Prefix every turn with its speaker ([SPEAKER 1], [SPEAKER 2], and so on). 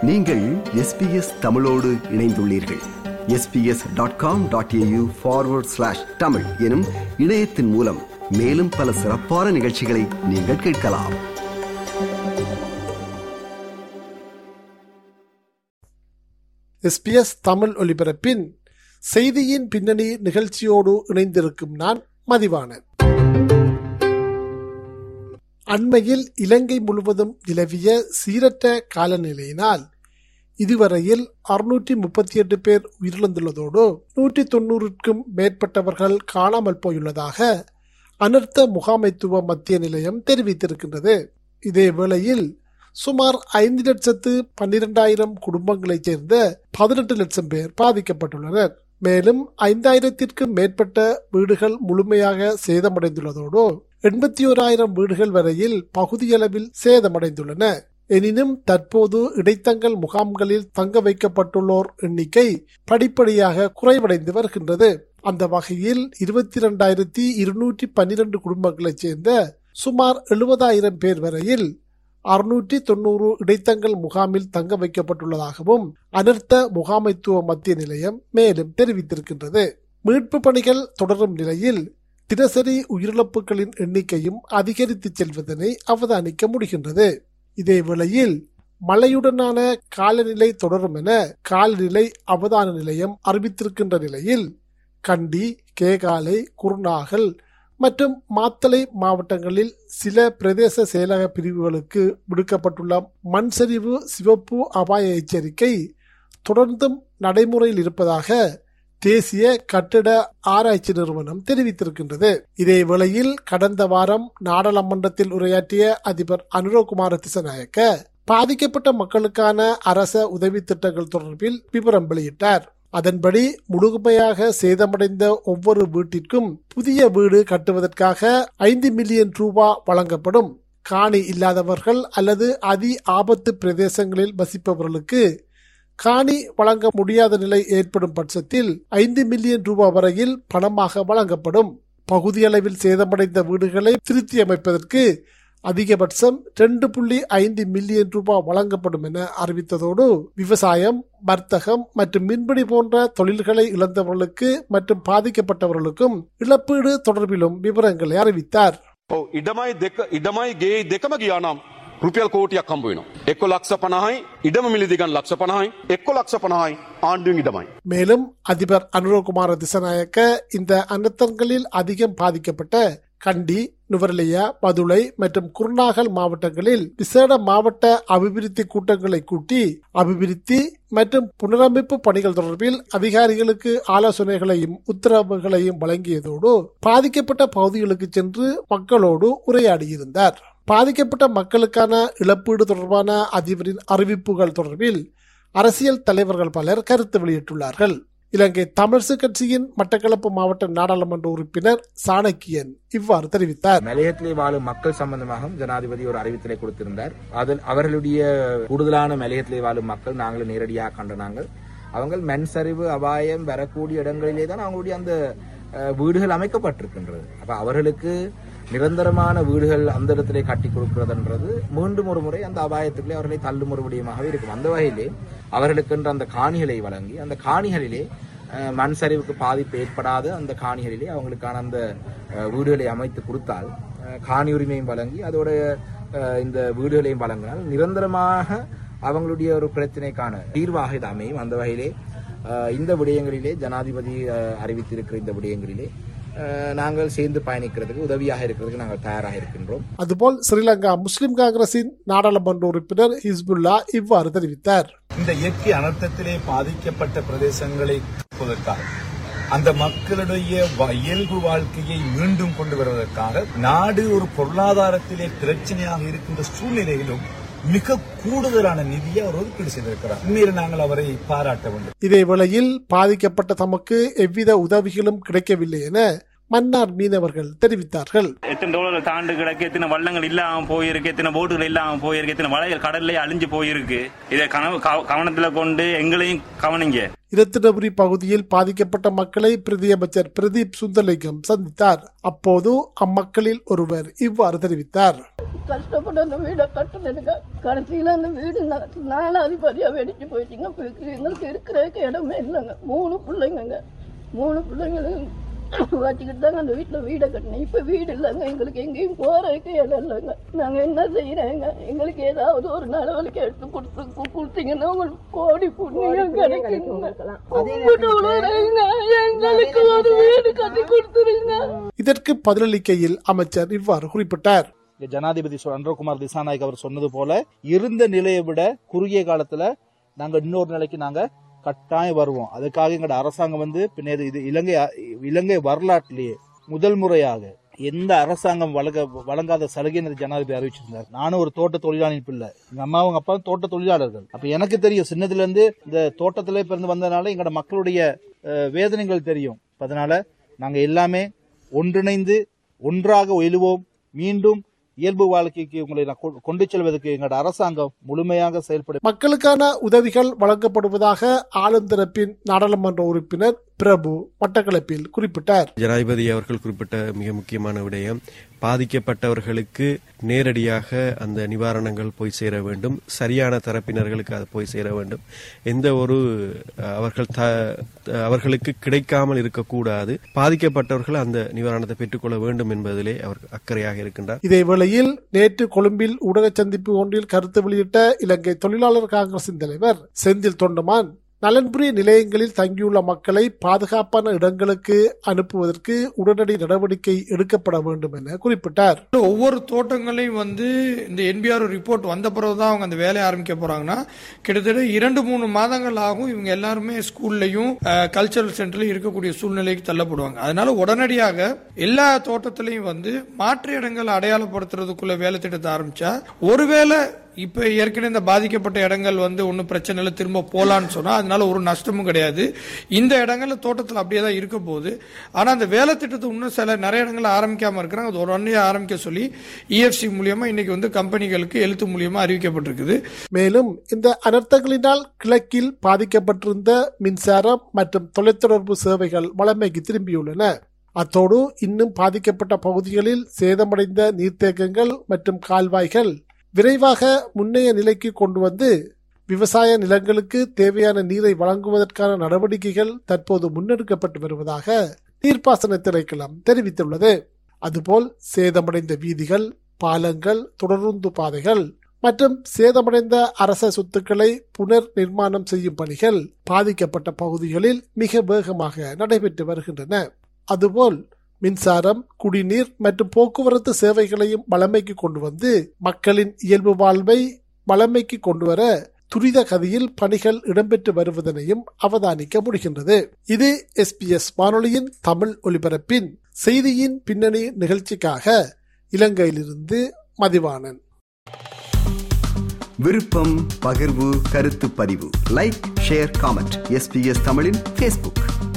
[SPEAKER 1] நீங்கள் எஸ்பிஎஸ் தமிழோடு இணைந்துள்ளீர்கள் SBS dot com dot AU forward slash Tamil எனும் இணையத்தின் மூலம் மேலும் பல சிறப்பான நிகழ்ச்சிகளை நீங்கள் கேட்கலாம்
[SPEAKER 2] எஸ்பிஎஸ் தமிழ் ஒலிபரப்பின் செய்தியின் பின்னணி நிகழ்ச்சியோடு இணைந்திருக்கும் நான் மதிவாணன் அண்மையில் இலங்கை முழுவதும் நிலவிய சீரற்ற காலநிலையினால் இதுவரையில் அறுநூற்றி முப்பத்தி எட்டு பேர் உயிரிழந்துள்ளதோடு நூற்றி தொன்னூறுக்கும் மேற்பட்டவர்கள் காணாமல் போயுள்ளதாக அனர்த்த முகாமைத்துவ மத்திய நிலையம் தெரிவித்திருக்கின்றது இதே வேளையில் சுமார் ஐந்து லட்சத்து பன்னிரண்டாயிரம் குடும்பங்களைச் சேர்ந்த பதினெட்டு லட்சம் பேர் பாதிக்கப்பட்டுள்ளனர் மேலும் ஐந்தாயிரத்திற்கும் மேற்பட்ட வீடுகள் முழுமையாக சேதமடைந்துள்ளதோடு எண்பத்தி ஓராயிரம் வீடுகள் வரையில் பகுதியளவில் சேதமடைந்துள்ளன எனினும் தற்போது இடைத்தங்கல் முகாம்களில் தங்க வைக்கப்பட்டுள்ளோர் எண்ணிக்கை படிப்படியாக குறைவடைந்து வருகின்றது அந்த வகையில் இருபத்தி இரண்டாயிரத்தி இருநூற்றி பன்னிரண்டு குடும்பங்களைச் சேர்ந்த சுமார் எழுபதாயிரம் பேர் வரையில் அறுநூற்றி தொன்னூறு இடைத்தங்கல் முகாமில் தங்க வைக்கப்பட்டுள்ளதாகவும் அனர்த்த முகாமைத்துவ மத்திய நிலையம் மேலும் தெரிவித்திருக்கின்றது மீட்பு பணிகள் தொடரும் நிலையில் தினசரி உயிரிழப்புகளின் எண்ணிக்கையும் அதிகரித்து செல்வதனை அவதானிக்க முடிகின்றது இதே வேளையில் மழையுடனான காலநிலை தொடரும் என காலநிலை அவதான நிலையம் அறிவித்திருக்கின்ற நிலையில் கண்டி கேகாலை குருநாகல் மற்றும் மாத்தளை மாவட்டங்களில் சில பிரதேச செயலக பிரிவுகளுக்கு விடுக்கப்பட்டுள்ள மண் சரிவு சிவப்பு அபாய எச்சரிக்கை தொடர்ந்தும் நடைமுறையில் இருப்பதாக தேசிய கட்டிட ஆராய்ச்சி நிறுவனம் தெரிவித்திருக்கின்றது இதே வேளையில் கடந்த வாரம் நாடாளுமன்றத்தில் உரையாற்றிய அதிபர் அனுரகுமார திசநாயக்க பாதிக்கப்பட்ட மக்களுக்கான அரச உதவி திட்டங்கள் தொடர்பில் விவரம் வெளியிட்டார் அதன்படி முழுமையாக சேதமடைந்த ஒவ்வொரு வீட்டிற்கும் புதிய வீடு கட்டுவதற்காக ஐந்து மில்லியன் ரூபா வழங்கப்படும் காணி இல்லாதவர்கள் அல்லது அதி ஆபத்து பிரதேசங்களில் வசிப்பவர்களுக்கு காணி வழங்க முடியாத நிலை ஏற்படும் பட்சத்தில் ஐந்து மில்லியன் ரூபாய் வரையில் பணமாக வழங்கப்படும் பகுதியளவில் சேதமடைந்த வீடுகளை திருத்தி அமைப்பதற்கு அதிகபட்சம் ரெண்டு புள்ளி ஐந்து மில்லியன் ரூபாய் வழங்கப்படும் என அறிவித்ததோடு விவசாயம் வர்த்தகம் மற்றும் மின்பிடி போன்ற தொழில்களை இழந்தவர்களுக்கு மற்றும் பாதிக்கப்பட்டவர்களுக்கும் இழப்பீடு தொடர்பிலும் விவரங்களை அறிவித்தார்
[SPEAKER 3] ඔව් ඉඩමයි දෙක ඉඩමයි ගේ දෙකම ගියා නම් රුපියල් කෝටියක් හම්බ වෙනවා. එක්ක ලක්ෂ 50යි ඉඩම මිලදිගන් ලක්ෂ 50යි එක්ක ලක්ෂ 50යි ආණ්ඩුවෙන් ඉඩමයි.
[SPEAKER 2] மேலும் அதிபர் அனுரகுமார திசநாயக்க இந்த அனர்த்தங்களில் அதிகம் பாதிக்கப்பட்ட கண்டி நுவரலியா மதுளை மற்றும் குருநாகல் மாவட்டங்களில் விசேட மாவட்ட அபிவிருத்தி கூட்டங்களை கூட்டி அபிவிருத்தி மற்றும் புனரமைப்பு பணிகள் தொடர்பில் அதிகாரிகளுக்கு ஆலோசனைகளையும் உத்தரவுகளையும் வழங்கியதோடு பாதிக்கப்பட்ட பகுதிகளுக்கு சென்று மக்களோடு உரையாடியிருந்தார் பாதிக்கப்பட்ட மக்களுக்கான இழப்பீடு தொடர்பான அதிபரின் அறிவிப்புகள் தொடர்பில் அரசியல் தலைவர்கள் பலர் கருத்து வெளியிட்டுள்ளார்கள் இலங்கை தமிழ்சு கட்சியின் மட்டக்களப்பு மாவட்ட நாடாளுமன்ற உறுப்பினர் சாணக்கியன் இவ்வாறு தெரிவித்தார்
[SPEAKER 4] மலையத்திலே வாழும் மக்கள் சம்பந்தமாகவும் ஜனாதிபதி ஒரு அறிவித்தலை கொடுத்திருந்தார் அதில் அவர்களுடைய கூடுதலான மலையத்திலே வாழும் மக்கள் நாங்கள் நேரடியாக கண்டனாங்கள் அவங்க மண் சரிவு அபாயம் வரக்கூடிய இடங்களிலே தான் அவங்களுடைய அந்த அஹ், வீடுகள் அமைக்கப்பட்டிருக்கின்றது அப்ப அவர்களுக்கு நிரந்தரமான வீடுகள் அந்த இடத்திலே கட்டி கொடுக்கிறதுன்றது மீண்டும் ஒரு முறை அந்த அபாயத்துக்குள்ளே அவர்களை தள்ளும் ஒரு விடயமாகவே இருக்கும் அந்த வகையிலே அவர்களுக்கென்ற அந்த காணிகளை வழங்கி அந்த காணிகளிலே அஹ், மண் சரிவுக்கு பாதிப்பு ஏற்படாத அந்த காணிகளிலே அவங்களுக்கான அந்த அஹ், வீடுகளை அமைத்து கொடுத்தால் அஹ், காணி உரிமையும் வழங்கி அதோட அஹ், இந்த வீடுகளையும் வழங்கினால் நிரந்தரமாக அவங்களுடைய ஒரு பிரச்சனைக்கான தீர்வாக இது அமையும் அந்த வகையிலே அஹ், இந்த விடயங்களிலே ஜனாதிபதி அஹ், அறிவித்திருக்கிற இந்த விடயங்களிலே அஹ், நாங்கள் சேர்ந்து பயணிக்கிறதுக்கு உதவியாக இருக்கிறதுக்கு நாங்கள் தயாராக இருக்கின்றோம்
[SPEAKER 2] அதுபோல் ஸ்ரீலங்கா முஸ்லிம் காங்கிரசின் நாடாளுமன்ற உறுப்பினர் ஹிஸ்புல்லா இவ்வாறு தெரிவித்தார்
[SPEAKER 5] இந்த இயற்கை அனர்த்தத்திலே பாதிக்கப்பட்ட பிரதேசங்களை காப்பதற்காக அந்த மக்களுடைய வ- இயல்பு வாழ்க்கையை மீண்டும் கொண்டு வருவதற்காக நாடு ஒரு பொருளாதாரத்திலே பிரச்சனையாக இருக்கின்ற சூழ்நிலையிலும் மிக கூடுதலான நிதியை அவர் ஒதுக்கீடு செய்திருக்கிறார் உண்மையில் நாங்கள் அவரை பாராட்ட வேண்டும்
[SPEAKER 2] இதே வேளையில் பாதிக்கப்பட்ட தமக்கு எவ்வித உதவிகளும் கிடைக்கவில்லை என மன்னார் மீனவர்கள் தெரிவித்தார்கள்
[SPEAKER 6] எத்தனை டாலர் தாண்டு கிடக்கு எத்தனை வள்ளங்கள் இல்லாம போயிருக்கு எத்தனை போட்டுகள் இல்லாம போயிருக்கு எத்தனை வலைகள் கடல்ல அழிஞ்சு போயிருக்கு இதை கனவு கவ- கவனத்துல கொண்டு எங்களையும் கவனிங்க
[SPEAKER 2] இரத்தினபுரி பகுதியில் பாதிக்கப்பட்ட மக்களை பிரதியமைச்சர் பிரதீப் சுந்தரலிங்கம் சந்தித்தார் அப்போது அம்மக்களில் ஒருவர் இவ்வாறு தெரிவித்தார்
[SPEAKER 7] கஷ்டப்பட்டு அந்த வீடை கட்டுனதுங்க கடைசியில் அந்த வீடு நா- நாலாதிபதியாக வெடிச்சு போயிடுச்சுங்க இப்போ எங்களுக்கு இருக்கிறதுக்கு இடமே இல்லைங்க மூணு பிள்ளைங்கங்க மூணு பிள்ளைங்களும் வச்சுக்கிட்டு தாங்க அந்த வீட்டில் வீடை கட்டினேன் இப்போ வீடு இல்லைங்க எங்களுக்கு எங்கேயும் போகிறதுக்கு இடம் இல்லைங்க நாங்கள் என்ன செய்கிறேங்க எங்களுக்கு ஏதாவது ஒரு நடவடிக்கை எடுத்து கொடுத்து கு- கொடுத்தீங்கன்னா உங்களுக்கு கோடி புண்ணியம் கிடைக்குங்க கும்பிட்டு விழுறேங்க. எங்களுக்கு ஒரு வீடு கட்டி கொடுத்துருங்க
[SPEAKER 2] இதற்கு பதிலளிக்கையில் அமைச்சர் இவ்வாறு குறிப்பிட்டார்
[SPEAKER 8] இங்க ஜனாதிபதி சொ- அன்றகுமார் திசாநாயக் அவர் சொன்னது போல இருந்த நிலையை விட குறுகிய காலத்துல நாங்க இன்னொரு நிலைக்கு நாங்க கட்டாயம் வருவோம் அதுக்காக எங்களோட அரசாங்கம் வந்து பின்ன இது இலங்கை இலங்கை வரலாற்றிலேயே முதல் முறையாக எந்த அரசாங்கம் வழங்க வழங்காத சலுகைன்னு ஜனாதிபதி அறிவிச்சிருந்தார் நானும் ஒரு தோட்ட தொழிலாளியின் பிள்ளை எங்க அம்மாவும் அப்பா தோட்ட தொழிலாளர்கள் அப்ப எனக்கு தெரியும் சின்னதுல இருந்து இந்த தோட்டத்திலே பிறந்து வந்ததுனால எங்களோட மக்களுடைய அஹ், வேதனைகள் தெரியும் அதனால நாங்க எல்லாமே ஒன்றிணைந்து ஒன்றாக எழுவோம் மீண்டும் இயல்பு வாழ்க்கைக்கு உங்களை நான் கொ- கொண்டு செல்வதற்கு எங்களோட அரசாங்கம் முழுமையாக செயல்படும்
[SPEAKER 2] மக்களுக்கான உதவிகள் வழங்கப்படுவதாக ஆளும் தரப்பின் நாடாளுமன்ற உறுப்பினர் பிரபு மட்டக்களப்பில் குறிப்பிட்டார்
[SPEAKER 9] ஜனாதிபதி அவர்கள் குறிப்பிட்ட மிக முக்கியமான விடயம் பாதிக்கப்பட்டவர்களுக்கு நேரடியாக அந்த நிவாரணங்கள் போய் சேர வேண்டும் சரியான தரப்பினர்களுக்கு அது போய் சேர வேண்டும் எந்த ஒரு அஹ், அவர்கள் த- அவர்களுக்கு கிடைக்காமல் இருக்கக்கூடாது பாதிக்கப்பட்டவர்கள் அந்த நிவாரணத்தை பெற்றுக்கொள்ள வேண்டும் என்பதிலே அவர் அக்கறையாக இருக்கின்றார்
[SPEAKER 2] இதேவேளையில் நேற்று கொழும்பில் ஊடக சந்திப்பு ஒன்றில் கருத்து வெளியிட்ட இலங்கை தொழிலாளர் காங்கிரசின் தலைவர் செந்தில் தொண்டமான் நலன்புரிய நிலையங்களில் தங்கியுள்ள மக்களை பாதுகாப்பான இடங்களுக்கு அனுப்புவதற்கு உடனடி நடவடிக்கை எடுக்கப்பட வேண்டும் என குறிப்பிட்டார்
[SPEAKER 10] ஒவ்வொரு தோட்டங்களையும் வந்து இந்த என்பிஆர் ரிப்போர்ட் வந்த பிறகு தான் அவங்க அந்த வேலையை ஆரம்பிக்க போறாங்கன்னா கிட்டத்தட்ட இரண்டு மூணு மாதங்கள் ஆகும் இவங்க எல்லாருமே ஸ்கூல்லையும் கல்ச்சரல் சென்டர்லயும் இருக்கக்கூடிய சூழ்நிலைக்கு தள்ளப்படுவாங்க அதனால உடனடியாக எல்லா தோட்டத்திலையும் வந்து மாற்று இடங்கள் அடையாளப்படுத்துறதுக்குள்ள வேலை திட்டத்தை ஆரம்பிச்சா ஒருவேளை இப்ப ஏற்கனவே இந்த பாதிக்கப்பட்ட இடங்கள் வந்து ஒன்றும் பிரச்சனை இல்லை திரும்ப போலான்னு சொன்னா அதனால ஒரு நஷ்டமும் கிடையாது இந்த இடங்கள்ல தோட்டத்தில் அப்படியே தான் இருக்க போகுது ஆனா அந்த வேலை திட்டத்தை இன்னும் சில நிறைய இடங்கள்ல ஆரம்பிக்காம இருக்கிறாங்க அது உடனே ஆரம்பிக்க சொல்லி இஎஃப்சி மூலியமா இன்னைக்கு வந்து கம்பெனிகளுக்கு எழுத்து மூலியமா அறிவிக்கப்பட்டிருக்குது
[SPEAKER 2] மேலும் இந்த அனர்த்தங்களினால் கிழக்கில் பாதிக்கப்பட்டிருந்த மின்சாரம் மற்றும் தொலைத்தொடர்பு சேவைகள் வளமைக்கு திரும்பியுள்ளன அத்தோடு இன்னும் பாதிக்கப்பட்ட பகுதிகளில் சேதமடைந்த நீர்த்தேக்கங்கள் மற்றும் கால்வாய்கள் விரைவாக முன்னைய நிலைக்கு கொண்டு வந்து விவசாய நிலங்களுக்கு தேவையான நீரை வழங்குவதற்கான நடவடிக்கைகள் தற்போது முன்னெடுக்கப்பட்டு வருவதாக நீர்ப்பாசன திணைக்களம் தெரிவித்துள்ளது அதுபோல் சேதமடைந்த வீதிகள் பாலங்கள் தொடருந்து பாதைகள் மற்றும் சேதமடைந்த அரச சொத்துக்களை புனர் நிர்மாணம் செய்யும் பணிகள் பாதிக்கப்பட்ட பகுதிகளில் மிக வேகமாக நடைபெற்று வருகின்றன அதுபோல் மின்சாரம் குடிநீர் மற்றும் போக்குவரத்து சேவைகளையும் வளமைக்கு கொண்டு வந்து மக்களின் இயல்பு வாழ்வை வளமைக்கு கொண்டு வர துரித கதியில் பணிகள் இடம்பெற்று வருவதனையும் அவதானிக்க முடிகின்றது இது எஸ்பிஎஸ் வானொலியின் தமிழ் ஒலிபரப்பின் செய்தியின் பின்னணி நிகழ்ச்சிக்காக இலங்கையிலிருந்து மதிவாணன்
[SPEAKER 1] விருப்பம் பகிர்வு கருத்து பதிவு லைக் ஷேர் காமெண்ட் எஸ்பிஎஸ் தமிழின் ஃபேஸ்புக்